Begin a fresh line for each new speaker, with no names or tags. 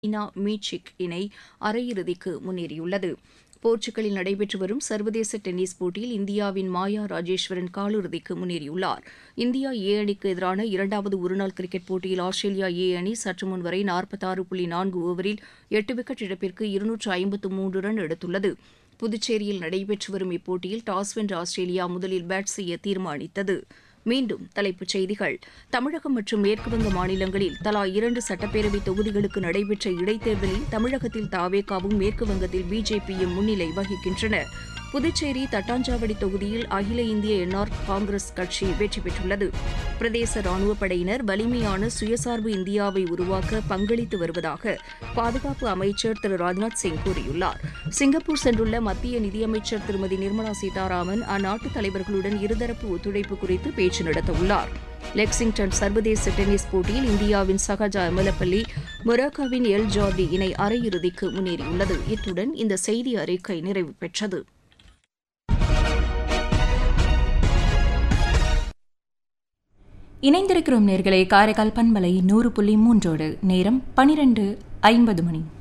இனா மீச்சிக் இணை அரையிறுதிக்கு முன்னேறியுள்ளது போர்ச்சுகலில் நடைபெற்று வரும் சர்வதேச டென்னிஸ் போட்டியில் இந்தியாவின் மாயா ராஜேஸ்வரன் காலிறுதிக்கு முன்னேறியுள்ளார் இந்தியா ஏ அணிக்கு எதிரான இரண்டாவது ஒருநாள் கிரிக்கெட் போட்டியில் ஆஸ்திரேலியா ஏ அணி சற்று முன் வரை நாற்பத்தாறு புள்ளி நான்கு ஓவரில் எட்டு விக்கெட் இழப்பிற்கு இருநூற்று ஐம்பத்து மூன்று ரன் எடுத்துள்ளது புதுச்சேரியில் நடைபெற்று வரும் இப்போட்டியில் டாஸ் வென்ற ஆஸ்திரேலியா முதலில் பேட் செய்ய தீர்மானித்தது மீண்டும் தலைப்புச் செய்திகள் தமிழகம் மற்றும் மேற்குவங்க மாநிலங்களில் தலா இரண்டு சட்டப்பேரவை தொகுதிகளுக்கு நடைபெற்ற இடைத்தேர்தலில் தமிழகத்தில் தாவேகாவும் மேற்குவங்கத்தில் பிஜேபியும் முன்னிலை வகிக்கின்றன புதுச்சேரி தட்டாஞ்சாவடி தொகுதியில் அகில இந்திய என்ஆர் காங்கிரஸ் கட்சி வெற்றி பெற்றுள்ளது பிரதேச ராணுவப் படையினர் வலிமையான சுயசார்பு இந்தியாவை உருவாக்க பங்களித்து வருவதாக பாதுகாப்பு அமைச்சர் திரு ராஜ்நாத் சிங் கூறியுள்ளார் சிங்கப்பூர் சென்றுள்ள மத்திய நிதியமைச்சர் திருமதி நிர்மலா சீதாராமன் அந்நாட்டு தலைவர்களுடன் இருதரப்பு ஒத்துழைப்பு குறித்து பேச்சு நடத்தவுள்ளார் லெக்சிங்டன் சர்வதேச டென்னிஸ் போட்டியில் இந்தியாவின் சகஜா எமலப்பள்ளி மொராக்காவின் எல் ஜார்டி இணை அரையிறுதிக்கு முன்னேறியுள்ளது இத்துடன் இந்த செய்தி அறிக்கை நிறைவு பெற்றது
இணைந்திருக்கிறோம் நேர்களே காரைக்கால் பண்பலை நூறு புள்ளி மூன்றோடு நேரம் பனிரெண்டு ஐம்பது மணி